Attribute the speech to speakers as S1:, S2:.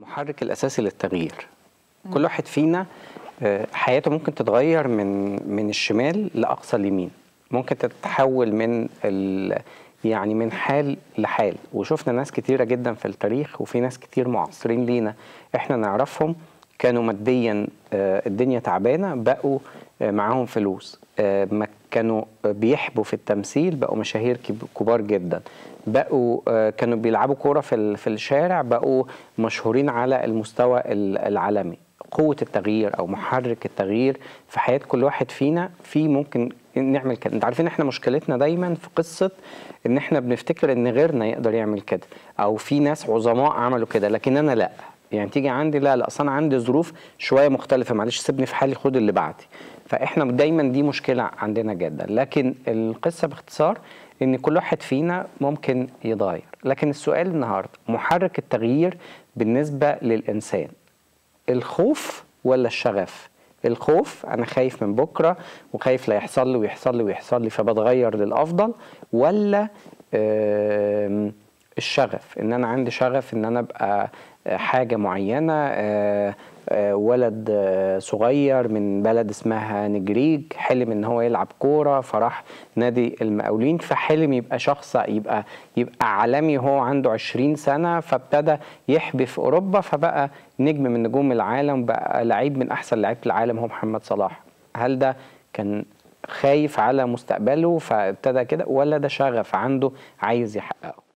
S1: المحرك الاساسي للتغيير كل واحد فينا آه، حياته ممكن تتغير من من الشمال لاقصى اليمين ممكن تتحول من ال يعني من حال لحال وشفنا ناس كتيره جدا في التاريخ وفي ناس كتير معاصرين لينا احنا نعرفهم كانوا ماديا آه، الدنيا تعبانه بقوا آه، معاهم فلوس آه، ما كانوا بيحبوا في التمثيل بقوا مشاهير كب- كبار جدا بقوا آه، كانوا بيلعبوا كوره في ال- في الشارع بقوا مشهورين على المستوى ال- العالمي قوة التغيير أو محرك التغيير في حياة كل واحد فينا في ممكن نعمل كده انت عارفين احنا مشكلتنا دايما في قصة ان احنا بنفتكر ان غيرنا يقدر يعمل كده او في ناس عظماء عملوا كده لكن انا لا يعني تيجي عندي لا لا اصل انا عندي ظروف شويه مختلفه معلش سيبني في حالي خد اللي بعدي فاحنا دايما دي مشكله عندنا جدا لكن القصه باختصار ان كل واحد فينا ممكن يتغير لكن السؤال النهارده محرك التغيير بالنسبه للانسان الخوف ولا الشغف الخوف انا خايف من بكره وخايف لا يحصل لي ويحصل لي ويحصل لي فبتغير للافضل ولا آم، الشغف ان انا عندي شغف ان انا ابقى آه، حاجه معينه آه، آه، ولد آه، صغير من بلد اسمها نجريج حلم ان هو يلعب كوره فراح نادي المقاولين فحلم يبقى شخص يبقى يبقى عالمي وهو عنده 20 سنه فابتدى يحبي في اوروبا فبقى نجم من نجوم العالم بقى لعيب من احسن لعيبه العالم هو محمد صلاح هل ده كان خايف على مستقبله فابتدى كده ولا ده شغف عنده عايز يحققه